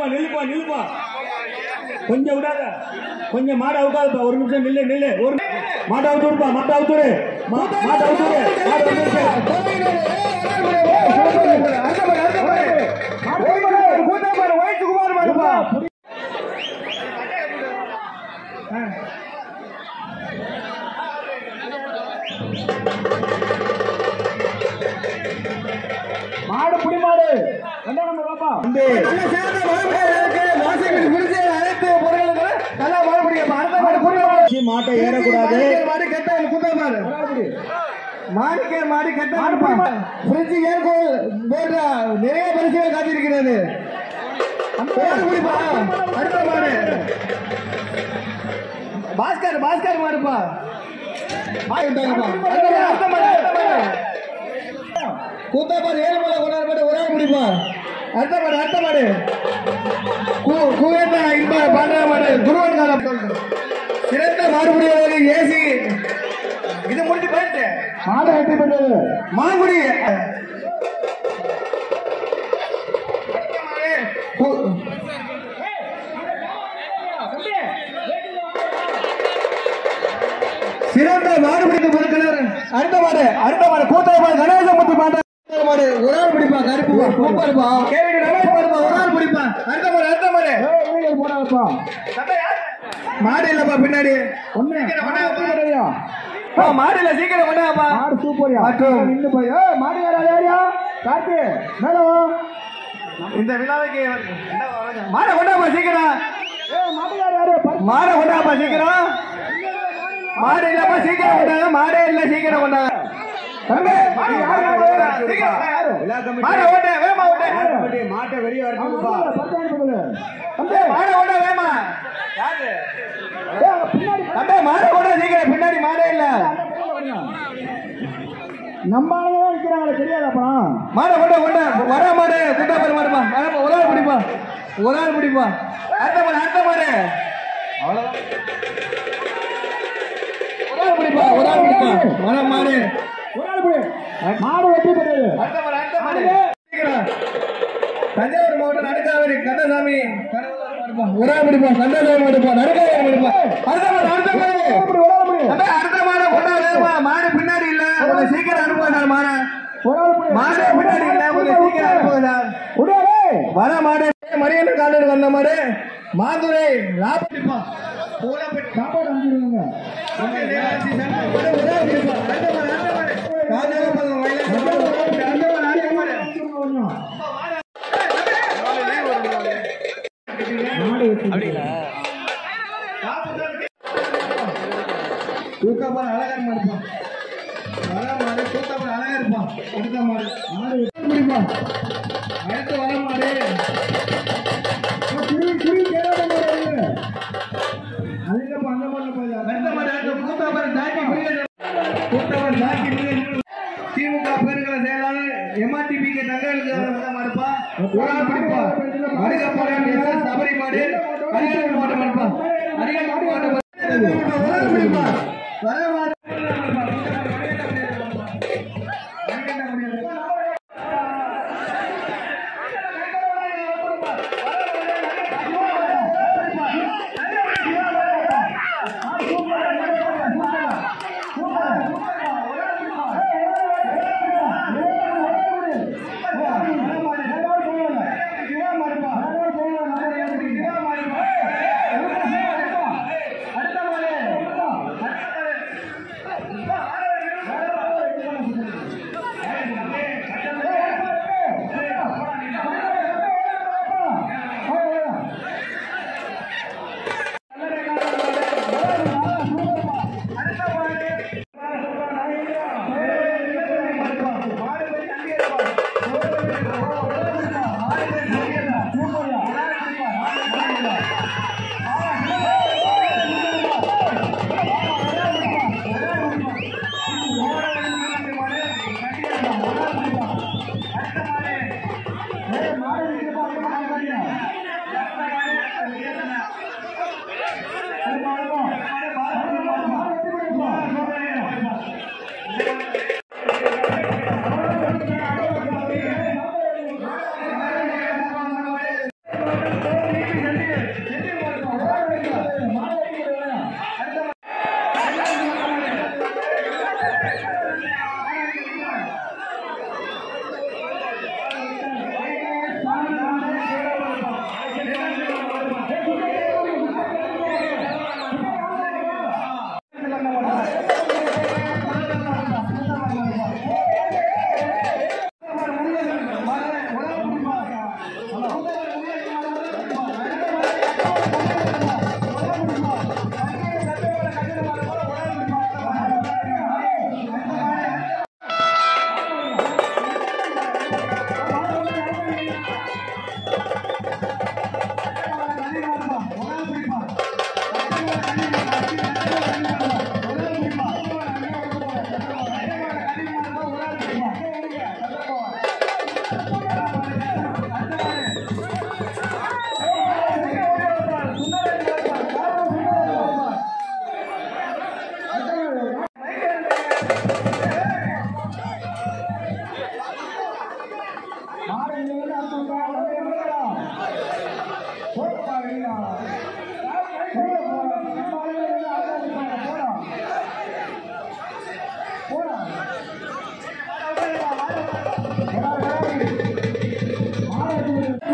நில்லுப்பா நில்லுப்பா நில்லுப்பா கொஞ்சம் விடாத கொஞ்சம் மாடை அவுக்காதுப்பா ஒரு நிமிஷம் நில்லு நில்லு ஒரு மாட்டை அவுத்து விடுப்பா மாட்டை அவுத்து விடு மா- மாட்டை அவுத்து விடு மாட்டை அவுத்து விடு. மாடு புடி மாடு ரெண்டா நம்பர் பாப்பா தம்பி, சி, மாட்டை ஏறக்கூடாது மாடிக்க மாடி கட்ட பிரிட்ஜ் ஏர்கோல் போன்ற நிறைய பரிசுகள் காத்திருக்கிறது மாடு பிடிப்பா அடுத்த மாடு பாஸ்கர் பாஸ்கர் மாடுப்பா மாடு விட்டாங்கப்பா. அடுத்த மாடு, அடுத்த மாடு, அடுத்த மாடு. கூத்தாப்பாடு ஏழு மலை கொண்டாட மாட்டு ஒரு ஆள் முடிப்பா அடுத்த மாடு அடுத்த மாடு கு- குவேந்தா இன்ப பாண்டா மாடு குருவன் காலம் சிறந்த மாடுபிடியாளர்கள் ஏசி இது முடிஞ்சு போயிட்டு மாடு வெற்றி பெற்றது மாங்குடி கு- சிறந்த மாடுபிடித்த பொருட்கள் அடுத்த மாடு அடுத்த மாடு கூத்தாய் மாடு கணேசமூர்த்தி மாடு அடுத்த மாடு ஒரு ஆள் பிடிப்பா கருப்பு சூப்பர்ப்பா கேவி ரமேஷ் பாருப்பா ஒரு ஆள் பிடிப்பா அடுத்த மாடு அடுத்த மாடு போடாதப்பா மாடு இல்லப்பா பின்னாடி ஒண்ணு மாடு இல்ல சீக்கிரம் கொண்டாப்பா மாடு சூப்பர்யா மற்றும் நின்னு போய் மாடு யாரா யாரியா கார்த்தி மேல வா இந்த விழாவுக்கு மாட கொண்டாப்பா சீக்கிரம் மாடு யார் யாரு மாட கொண்டாப்பா சீக்கிரம் மாடு இல்லப்பா சீக்கிரம் கொண்டாங்க மாடே இல்ல சீக்கிரம் கொண்டாங்க தம்பி, மாடு யாரு யாரு? சீக்கிரம் கொண்டாங்க. விழா கமிட்டி- மாடை ஓட்டு, வேகமா ஓட்டு. விழா கமிட்டி மாட்டை வெளியே வரட்டும்ப்பா தம்பி, மாடை ஓட்டு, வேகமா. தம்பி, மாடை ஓட்டு, சீக்கிரம், பின்னாடி மாடே இல்ல நம்ம ஆளுங்க தான் நிக்கிறாங்களே தெரியாது அப்புறம் மாடை கொண்ட கொண்ட வர மாடு குண்டா பாரு மாடுப்பா வரப்பா, ஒரு ஆள் பிடிப்பா ஒரு ஆள் பிடிப்பா அடுத்த மாடு அடுத்த மாடு அவ்வளவுதான் ஒரு ஆள் பிடிப்பா ஒரு ஆள் பிடிப்பா வர மாடு ஒரு ஆள் போய் மாடு வெட்டி பெற்றது அடுத்த மாடு அடுத்த மாடு சீக்கிரம். தஞ்சாவூர் மாவட்டம் நடுக்காவரி கந்தசாமி கனவுல மாடுப்பா. ஒரு ஆள் பிடிப்பா கந்தசாமி மாடுப்பா நடுக்காவரி மாடுப்பா அடுத்த மாடு அடுத்த மாடு ஒரு ஆள் போய் தம்பி, அடுத்த மாடை கொண்டாடுப்பா மாடு பின்னாடி இல்ல கொஞ்சம் சீக்கிரம் அனுப்புங்க சார் மாடை ஒரு ஆள் போய் மாடு பின்னாடி இல்ல கொஞ்சம் சீக்கிரம் அனுப்புங்க சார் விடாதே வர மாடு மரியன் காலூர் வந்த மாடு மாதுரை ராப்பிப்பா பூலப்பட்டி சாப்பாடு அனுப்பிடுவாங்க மாடு வெட்டி தூக்கப்பால் அழகா இருப்பான் வர மாடு தூக்கப்பால் அழகா இருப்பான் அடுத்த மாடு மாடு வெட்டி முடிப்பான் அடுத்து வர மாடு குருவி குருவி கேளாத மாடு அதுக்கப்புறம் அந்த மாடு போயிடலாம் அடுத்த மாடு அடுத்த கூத்தாப்பால் தாக்கி பிரிக்க கூத்தாப்பால் தாக்கி பிரிக்க திமுக பேருகளை செயலாளர் எம்ஆர்டிபி கே தங்களுக்கு மாடுப்பா ஒரு ஆள் பிடிப்பா மருகப்பாளையம் எஸ். சபரி மாடு அரியலூர் மாடு மாடுப்பா அரியலூர் மாடு ஒரு ஆள் பிடிப்பா வர மாடு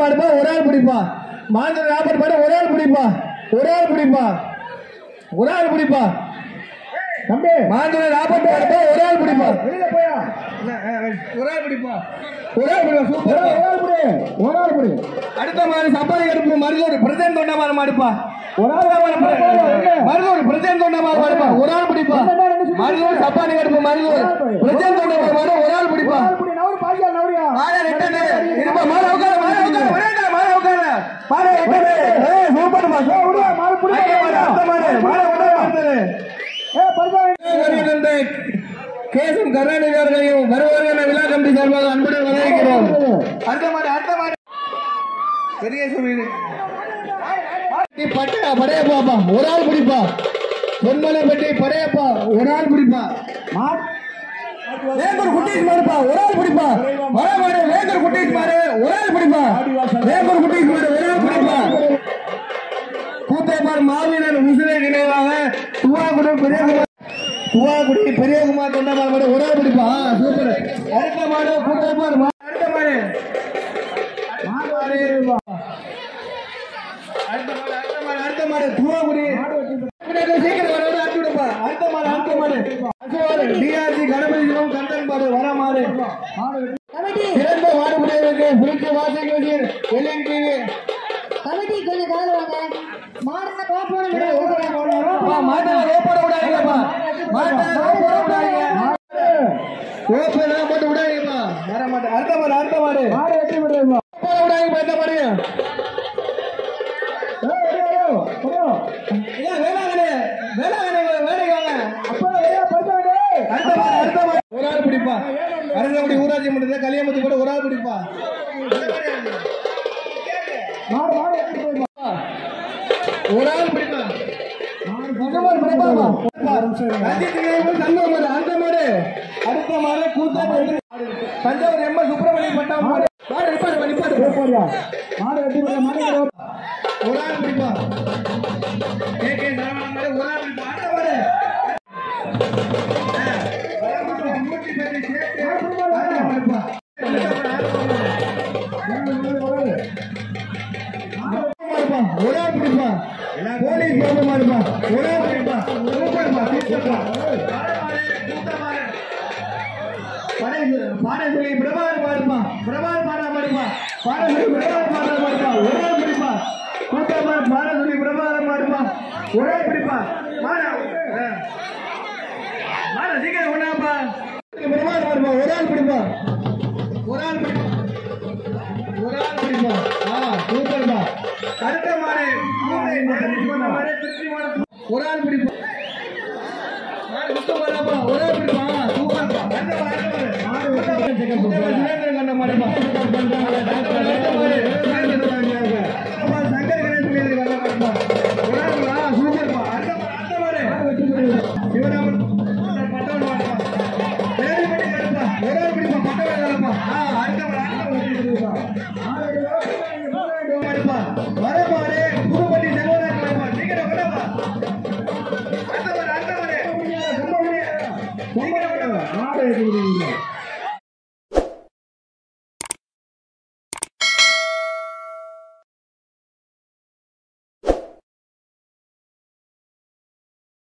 மாடுப்பா ஒரு ஆள் பிடிப்பா மாந்திர நாற்பது மாடு ஒரு ஆள் பிடிப்பா ஒரு ஆள் பிடிப்பா ஒரு ஆள் பிடிப்பா தம்பி மாந்திர நாற்பது மாடுப்பா ஒரு ஆள் பிடிப்பா வெளியில போயா ஒரு ஆள் பிடிப்பா ஒரு ஆள் பிடிப்பா ஒரு சூப்பர் ஆள் ஒரு ஆள் புடி ஒரு ஆள் புடி அடுத்த மாதிரி சப்பாத்தி கடுப்பு மருதோடு பிரதேன் தொண்டை மாடு மாடுப்பா ஒரு ஆள் மருதோடு பிரதேன் தொண்டை மாடு மாடுப்பா ஒரு ஆள் பிடிப்பா மருதோடு சப்பாத்தி கடுப்பு மருதோடு பிரதேன் தொண்டை மாடு மாடு ஒரு ஆள் பிடிப்பா புடி நவரு பாக்கியா நவரியா மாடு ரெண்டு இருப்பா மாடு உட்கார மாடு உட்கார வரேன்டா மாடு உட்கார மாடு எட்டு ஏய் சூப்பர்மா விடுவா மாடு புடி அடுத்த மாடு மாடு உட்கார ஏ பரிசா கேசம் கருணாநிதி அவர்களையும் வருவார்கள் என விழா கமிட்டி சார்பாக அன்புடன் வரவேற்கிறோம் அடுத்த மாடு அடுத்த மாடு பெரிய சுவீடு பட்டையா படையப்பாப்பா ஒரு ஆள் பிடிப்பா பொன்மலை பட்டி படையப்பா ஒரு ஆள் பிடிப்பா வேங்கூர் குட்டீஸ் மாடுப்பா ஒரு ஆள் பிடிப்பா வர மாடு வேங்கூர் குட்டீஸ் மாடு ஒரு ஆள் பிடிப்பா வேங்கூர் குட்டீஸ் மாடு ஒரு ஆள் பிடிப்பா கூத்தேப்பார் மாவீரர் உசிரை நினைவாக துவாக்குடி பெரியகுமார் துவாக்குடி பெரியகுமார் தொண்டமார் மாடு ஒரு ஆள் பிடிப்பா ஆ, சூப்பர் அடுத்த மாடு கூத்தேப்பார் மா- அடுத்த மாடு அடுத்த மாடு அடுத்த மாடு அடுத்த மாடு துவாக்குடி சீக்கிரம் வர அடுத்து விடுப்பா அடுத்த மாடு அடுத்த மாடு அசுவாடு டிஆர்ஜி கணபதி சிவம் கந்தன் மாடு வர மாடு சிறந்த மாடுபடியவருக்கு புரிச்சு வாசிக்க வச்சு எல்என் டிவி கமிட்டி கொஞ்சம் கால வாங்க மாடுனா கோப்போட விட அப்பா, மாட்டை ரோப்போட விடாதீங்கப்பா மாட்டை ரோப்போட விடாதீங்க ரோப்பெல்லாம் போட்டு விடாதீங்கப்பா வர மாட்டேன் அடுத்த மாடு அடுத்த மாடு மாடு வெட்டி விடுறா போட விடாதீங்கப்பா இந்த மாடு ஏன் வேளாங்கண்ணே வேளாங்கண்ணே வேலைக்கு வாங்க அப்பா ஏய் பரிசா விடு அடுத்த மாடு அடுத்த மாடு ஒரு ஆள் பிடிப்பா அரசங்குடி ஊராட்சி மன்றத்தில் கலியமத்தி கூட ஒரு ஆள் பிடிப்பா மாடு மாடு வெட்டி விடுறா ஒரு ஆள் பிடிப்பா பகவான் பிடிப்பாமா தஞ்சாவூர் அந்த மாடு அடுத்த மாடு கூத்தா தஞ்சாவூர் எம் சுப்பிரமணியம் பட்டா மாடு மாடு நிப்பாடு நிப்பாடு போறியா மாடு வெட்டி விடுறா மாடு வெட்டி விடுறா. ஒரு ஆள் பிடிப்பா கே கே சரவணன் மாடு ஒரு ஆள் பிடிப்பா அடுத்த மாடு ஆ, வர மாடு, மூச்சு பேரு சேர்த்து அடுத்த மாடு பிடிப்பா. அடுத்த மாடு, அடுத்த மாடு. மாடுப்பா, ஒரு ஆள் பிடிப்பா போலீஸ் மாடு மாடுப்பா ஒரு ஆள் பிடிப்பா சூப்பர்ப்பா சூப்பர்ப்பா பாடேஸ்வரி பிரபாகர் மாடுப்பா பிரபாகர் மாடா மாடுப்பா பாடேஸ்வரி பிரபாகர் மாடா மாடுப்பா ஒரு ஆள் பிடிப்பா கூட்டமா பாடேஸ்வரி பிரபாகர் மாடுப்பா ஒரு ஆள் பிடிப்பா மாடா ஆ. மாடா சீக்கிரம் கொண்டாப்பா பிரபாகர் மாடுப்பா ஒரு ஆள் பிடிப்பா ஒரு ஆள் பிடிப்பா ஒரு ஆள் பிடிப்பா ஆ சூப்பர்ப்பா அடுத்த மாடு மாடு திருச்சி மாடு ஒரு ஆள் பிடிப்பா மாடு சுத்த மாடாப்பா ஒரு ஆள் பிடிப்பா ஆ, சூப்பர்ப்பா அடுத்த மாடு அடுத்த மாடு மாடு சுரேந்திரன் கண்ட மாடுப்பா அடுத்த மாடு அடுத்த மாடு அப்பா, சங்கர் கணேசன் மீது கண்ட மாடுப்பா ஒரு ஆள் பிடிப்பா. ஆ, சூப்பர்ப்பா அடுத்த மாடு அடுத்த மாடு சிவராமன் பட்டவன் மாடுப்பா வேலுமணி கருப்பா ஒரு ஆள் பிடிப்பா பட்டவன் கருப்பா ஆ அடுத்த மாடு அடுத்த மாடு மாடுப்பா வரப்பாரு புதுப்பட்டி செல்வராஜ் மாடுப்பா சீக்கிரம் கொண்டாப்பா அடுத்த மாடு அடுத்த மாடு சீக்கிரம் கொண்டாப்பா மாடு வெட்டி விடுறா